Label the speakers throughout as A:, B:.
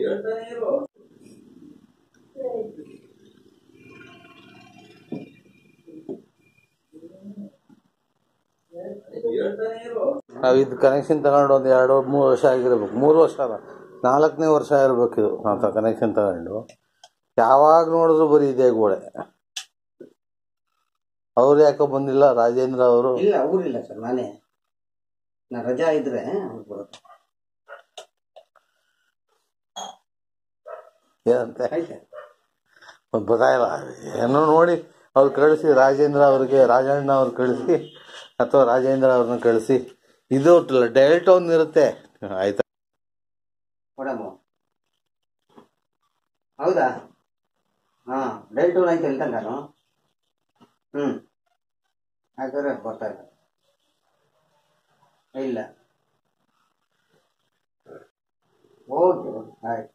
A: ನಾವು ಇದು ಕನೆಕ್ಷನ್ ತಗೊಂಡು ಒಂದು ಎರಡು ಮೂರು ವರ್ಷ ಆಗಿರ್ಬೇಕು ಮೂರು ವರ್ಷ ಅಲ್ಲ ನಾಲ್ಕನೇ ವರ್ಷ ಇರ್ಬೇಕು ಇದು ನಾವು ಕನೆಕ್ಷನ್ ತಗೊಂಡು ಯಾವಾಗ ನೋಡಿದ್ರು ಬರೀ ಇದೇ ಗೋಡೆ ಅವ್ರು ಯಾಕೋ ಬಂದಿಲ್ಲ ರಾಜೇಂದ್ರ ಅವರು
B: ಇಲ್ಲ ಊರಿಲ್ಲ ಸರ್ ನಾನೇ ನಾ ರಜಾ ಇದ್ರೆ ಅವ್ರು ಬರುತ್ತೆ
A: ಏನಂತೆ
B: ಆಯ್ತಾ
A: ಗೊತ್ತಾಯಿಲ್ಲ ಏನೋ ನೋಡಿ ಅವ್ರು ಕಳಿಸಿ ರಾಜೇಂದ್ರ ಅವ್ರಿಗೆ ರಾಜಣ್ಣ ಅವ್ರು ಕಳಿಸಿ ಅಥವಾ ರಾಜೇಂದ್ರ ಅವ್ರನ್ನ ಕಳಿಸಿ ಇದು ಡೈರೆಕ್ಟ್ ಒಂದು ಇರುತ್ತೆ ಆಯ್ತಾ
B: ಕೊಡಮ್ಮ ಹೌದಾ ಹಾ ಡೈಲ್ ಟೂಲ್ ಆಯ್ತು ಇಲ್ಲ ನಾನು ಹ್ಮ್ ಹಾಗಾದ್ರೆ ಬರ್ತಾ ಇಲ್ಲ ಇಲ್ಲ ಓಕೆ ಆಯ್ತು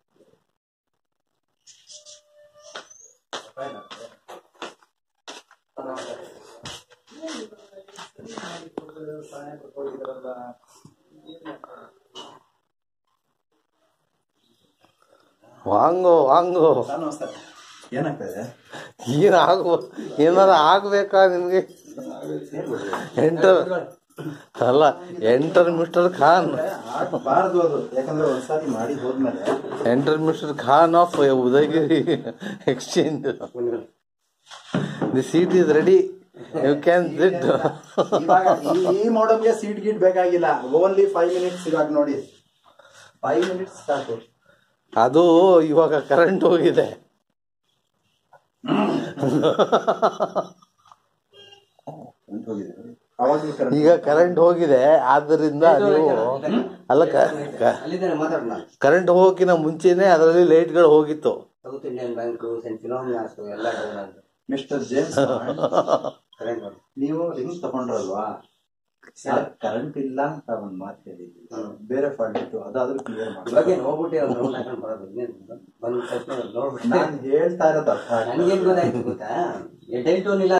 A: ವಾಂಗೋ ವಾಂಗೋ
C: ನಮಸ್ಕಾರ ಏನಾಗ್ತದೆ
A: ಏನು ಆಗುವ ಏನಾರ ಆಗ್ಬೇಕಾ ನಿಮಗೆ ಎಂಟರ್ ಅಲ್ಲ ಎಂಟರ್ ಮಿಸ್ಟರ್ ಖಾನ್
C: ಆಗಬಾರ್ದು ಅದು ಯಾಕಂದ್ರೆ ಒಂದ್ಸಾರಿ ಮಾಡಿ ಹೋದ್ಮೇಲೆ
A: enter mister Khan of Udayagiri exchange the seat is ready you can sit
C: ಇವಾಗ ಈ ಮಾಡಮ್ಗೆ ಸೀಟ್ ಗೀಟ್ ಬೇಕಾಗಿಲ್ಲ ಓನ್ಲಿ ಫೈವ್ ಮಿನಿಟ್ಸ್ ಇವಾಗ ನೋಡಿ ಫೈವ್ ಮಿನಿಟ್ಸ್ ಸಾಕು
A: ಅದು ಇವಾಗ ಕರೆಂಟ್ ಹೋಗಿದೆ
C: ಅವಾಗ್ಲೂ ಕರೆಕ್ಟ್
A: ಈಗ ಕರೆಂಟ್ ಹೋಗಿದೆ ಆದ್ದರಿಂದ ನೀವು ಅಲ್ಲ
B: ಅಲ್ಲಿದ್ದೇನೆ ಮಾತಾಡೋಣ
A: ಕರೆಂಟ್ ಹೋಗೋಕ್ಕಿಂತ ಮುಂಚೆನೆ ಅದರಲ್ಲಿ ಲೈಟ್ಗಳು ಹೋಗಿತ್ತು
B: South Indian Bank saint Philomena's ಎಲ್ಲ
C: ಮಿಸ್ಟರ್ ಜೇಮ್ಸ್
B: ಕರೆಂಟ್ ಮಾಡಿ
C: ನೀವು ರಿಂಗ್ ತಗೊಂಡ್ರಲ್ವಾ ಕರೆಂಟ್ ಇಲ್ಲ ಅಂತ ಒಂದ್ ಮಾತು ಹೇಳಿದ್ವಿ ಬೇರೆ ಫಾಲ್ಟ್ ಇತ್ತು ಅದಾದ್ರೂ ಕ್ಲಿಯರ್ ಮಾಡಿ
B: ಇವಾಗ ಏನು ಹೋಗ್ಬಿಟ್ಟು ಒಂದು ರೌಂಡ್ ಹಾಕೊಂಡು ಬರೋದು ಇನ್ನೇನು ಬಂದ ತಕ್ಷಣ ನೋಡ್ಬಿಟ್ಟು
C: ನಾನು ಹೇಳ್ತಾ ಇರೋದು ಅರ್ಥ ಆಗ್ತಾ ಇಲ್ಲ.
B: ನನಗೇನು ಗೊತ್ತಾಯ್ತು ಗೊತ್ತಾ ಡೈಲ್ ಟೋನ್ ಇಲ್ಲ